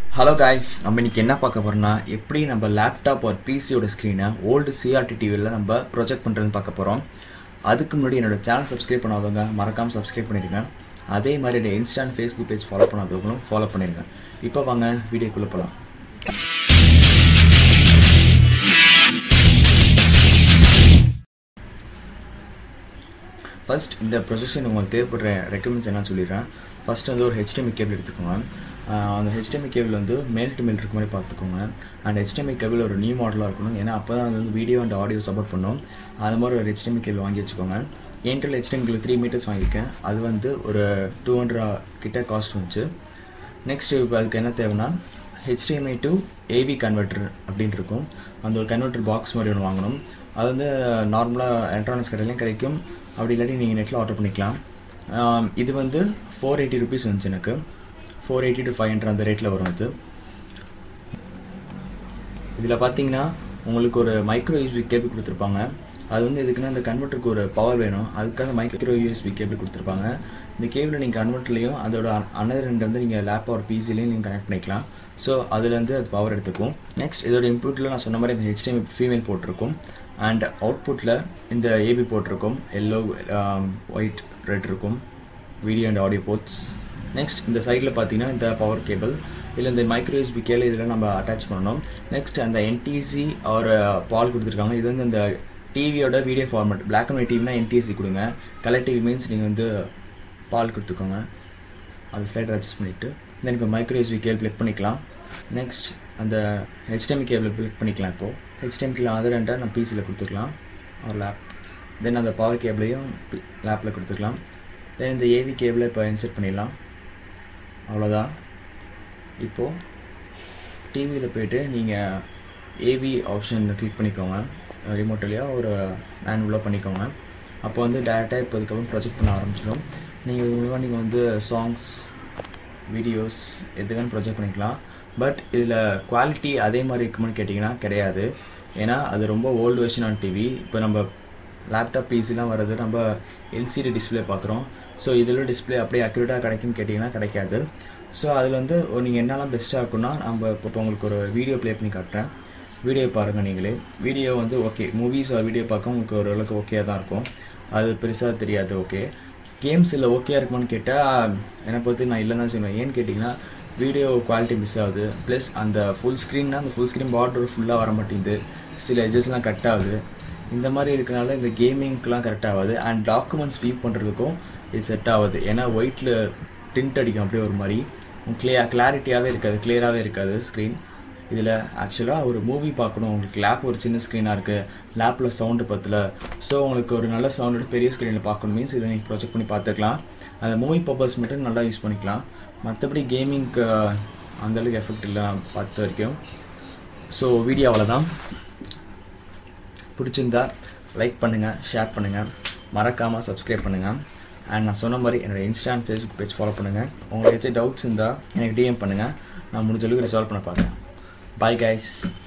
hello guys நம்ம இன்னைக்கு என்ன பார்க்க போறோம்னா எப்படி நம்ம லேப்டாப் ஒரு பிசியோட ஸ்க்ரீனை ஓல்டு சிஆர்டி டிவியில் நம்ம ப்ரொஜெக்ட் பண்ணுறதுன்னு பார்க்க போகிறோம் அதுக்கு முன்னாடி என்னோட சேனல் சப்ஸ்கிரைப் பண்ணாதவங்க மறக்காமல் சப்ஸ்கிரைப் பண்ணிடுங்க அதே மாதிரி என்னோட இன்ஸ்டான் ஃபேஸ்புக் பேஜ் ஃபாலோ பண்ணாதவங்களும் ஃபாலோ பண்ணிடுங்க இப்போ வாங்க வீடியோக்குள்ளே போகலாம் ஃபர்ஸ்ட் இந்த ப்ரொசஷன் உங்களுக்கு தேவைப்படுற ரெக்கமெண்ட்ஸ் என்னன்னு சொல்லிடுறேன் ஃபர்ஸ்ட் வந்து ஒரு ஹெச்டிஎம்ஐ கேபிள் எடுத்துக்கோங்க ஆஹ் அந்த ஹெச்டிஎம்ஐ கேபிள் வந்து மேல் டு மேல் இருக்க மாதிரி பார்த்துக்கோங்க அண்ட் ஹெச்டிஎம்ஐ கேபிள் ஒரு நியூ மாடலாக இருக்கணும் ஏன்னா அப்போ தான் அது வந்து வீடியோ அண்ட் ஆடியோ சப்போர்ட் பண்ணும் அது மாதிரி ஒரு ஹெச்டிஎம்ஐ கேபிள் வாங்கி வச்சுக்கோங்க ஏன்டெல் ஹெச்டிஎம் கேபிள் த்ரீ மீட்டர்ஸ் வாங்கியிருக்கேன் அது வந்து ஒரு டூ ஹண்ட்ரட் கிட்ட காஸ்ட் வந்துச்சு நெக்ஸ்ட் இப்போ அதுக்கு என்ன தேவைன்னா ஹெச்டிஎம்ஐ டு ஏவி கன்வெர்ட்டர் அப்படின்னு இருக்கும் அந்த ஒரு கன்வெர்ட்டர் பாக்ஸ் மாதிரி ஒன்று வாங்கணும் அது வந்து நார்மலாக எலக்ட்ரானிக்ஸ் கடையிலையும் கிடைக்கும் அப்படி இல்லாட்டி நீங்கள் நெட்டில் ஆர்டர் பண்ணிக்கலாம் ஆம், இது வந்து ஃபோர் எயிட்டி ருபீஸ் வந்துச்சு எனக்கு four eighty to five hundred அந்த ரேட்டில் வரும் இது இதில் பார்த்தீங்கன்னா உங்களுக்கு ஒரு மைக்ரோ யூஎஸ்பி கேபிள் கொடுத்துருப்பாங்க அது வந்து எதுக்குன்னா இந்த கன்வெர்ட்டருக்கு ஒரு பவர் வேணும் அதுக்காக மைக்ரோ யூஎஸ்பி கேபிள் கொடுத்துருப்பாங்க இந்த கேபிளை நீங்கள் கன்வெர்ட்டர்லையும் அதோட அனதர் ரெண்டு வந்து நீங்கள் லேப் ஒரு பிசிலையும் நீங்கள் கனெக்ட் பண்ணிக்கலாம் ஸோ அதுலேருந்து அது பவர் எடுத்துக்கும் நெக்ஸ்ட் இதோட இன்புட்டில் நான் சொன்ன மாதிரி இந்த ஹெச்டிஎம் ஃபீமேல் போட்டிருக்கும் அண்ட் அவுட்புட்டில் இந்த ஏபி போட்டிருக்கும் எல்லோ ஒயிட் ரெட் இருக்கும் video and audio ports next இந்த சைடில் பார்த்தீங்கன்னா இந்த பவர் கேபிள் இல்லை இந்த மைக்ரோ யூஎஸ்பி கேபிள் இதில் நம்ம அட்டாச் பண்ணணும் நெக்ஸ்ட் அந்த என்டிசி ஒரு பால் கொடுத்துருக்காங்க இது வந்து இந்த டிவியோட video format black and white டிவினா என்டிசி கொடுங்க கலர் டிவி மீன்ஸ் நீங்கள் வந்து பால் கொடுத்துக்கோங்க அந்த ஸ்லைடர் அட்ஜஸ்ட் பண்ணிவிட்டு தென் இப்போ மைக்ரோ யூஎஸ்பி கேபிள் கிளிக் பண்ணிக்கலாம் நெக்ஸ்ட் அந்த ஹெச்டிஎம் கேபிள் கிளிக் பண்ணிக்கலாம் இப்போது ஹெச்டிஎம் கேபிள் அதர் ரெண்டாக நம்ம பிசியில் கொடுத்துக்கலாம் ஒரு லேப் தென் அந்த பவர் கேபிளையும் லேப்பில் கொடுத்துக்கலாம் தென் இந்த ஏவி கேபிளை இப்போ இன்செர்ட் பண்ணிடலாம் அவ்வளோதான் இப்போது டிவியில் போயிட்டு நீங்கள் ஏவி ஆப்ஷன் கிளிக் பண்ணிக்கோங்க ரிமோட் வழியாக ஒரு மேனுவலாக பண்ணிக்கோங்க அப்போ வந்து டேரெக்டாக இப்போ இதுக்கப்புறம் ப்ரொஜெக்ட் பண்ண ஆரம்பிச்சிடும் நீங்கள் மூலமாக நீங்கள் வந்து சாங்ஸ் வீடியோஸ் எதுக்கான ப்ரொஜெக்ட் பண்ணிக்கலாம் பட் இதில் குவாலிட்டி அதே மாதிரி இருக்குமான்னு கேட்டிங்கன்னா கிடையாது ஏன்னா அது ரொம்ப ஓல்டு வெர்ஷனான டிவி இப்போ நம்ம லேப்டாப் பிசிலாம் வர்றது நம்ம எல்சிடி டிஸ்பிளே பார்க்குறோம் ஸோ இதில் டிஸ்பிளே அப்படியே அக்யூரேட்டாக கிடைக்கும்னு கேட்டிங்கன்னா கிடைக்காது ஸோ அதில் வந்து நீங்கள் என்னெல்லாம் பெஸ்ட்டாக இருக்குன்னா நம்ம இப்போ உங்களுக்கு ஒரு வீடியோ ப்ளே பண்ணி காட்டுறேன் வீடியோ பாருங்கள் நீங்களே வீடியோ வந்து ஓகே மூவிஸ் வீடியோ பார்க்க உங்களுக்கு ஓரளவுக்கு ஓகே தான் இருக்கும் அது பெருசாக தெரியாது ஓகே கேம்ஸ் இல்லை ஓகே இருக்குமான்னு கேட்டால் என்னை பொறுத்து நான் இல்லைன்னு தான் சொல்லுவேன் ஏன்னு கேட்டிங்கன்னா வீடியோ குவாலிட்டி மிஸ் ஆகுது ப்ளஸ் அந்த ஃபுல் ஸ்க்ரீன்னா அந்த ஃபுல் ஸ்க்ரீன் பார்டர் ஃபுல்லாக வர மாட்டேங்குது சில எஜஸ்லாம் கட் ஆகுது இந்த மாதிரி இருக்கனால இந்த கேமிங்க்கெலாம் கரெக்ட் ஆகாது அண்ட் டாக்குமெண்ட்ஸ் ஸ்வீப் பண்ணுறதுக்கும் இது செட் ஆகுது ஏன்னா ஒயிட்டில் டிண்ட் அடிக்கும் அப்படியே ஒரு மாதிரி கிளியர் கிளாரிட்டியாகவே இருக்காது கிளியராகவே இருக்காது ஸ்க்ரீன் இதில் ஆக்சுவலாக ஒரு மூவி பார்க்கணும் உங்களுக்கு லேப் ஒரு சின்ன ஸ்க்ரீனாக இருக்குது லேப்பில் சவுண்டு பத்தல ஸோ உங்களுக்கு ஒரு நல்ல சவுண்டு பெரிய ஸ்க்ரீனில் பார்க்கணும் மீன்ஸ் இதை நீங்கள் ப்ரொஜெக்ட் பண்ணி பார்த்துக்கலாம் அந்த மூவி பர்பஸ் மட்டும் நல்லா யூஸ் பண்ணிக்கலாம் மற்றபடி கேமிங்க்கு அந்தளவுக்கு எஃபெக்ட் இல்லை நான் பார்த்த வரைக்கும் ஸோ வீடியோ அவ்வளோதான் பிடிச்சிருந்தா லைக் பண்ணுங்கள் ஷேர் பண்ணுங்கள் மறக்காமல் சப்ஸ்கிரைப் பண்ணுங்கள் அண்ட் நான் சொன்ன மாதிரி என்னோட Insta and Facebook page follow பண்ணுங்கள் உங்களுக்கு ஏதாச்சும் டவுட்ஸ் இருந்தால் எனக்கு டிஎம் பண்ணுங்கள் நான் முடிஞ்ச அளவுக்கு ரிசால்வ் பண்ண பார்க்குறேன் பாய் கைஸ்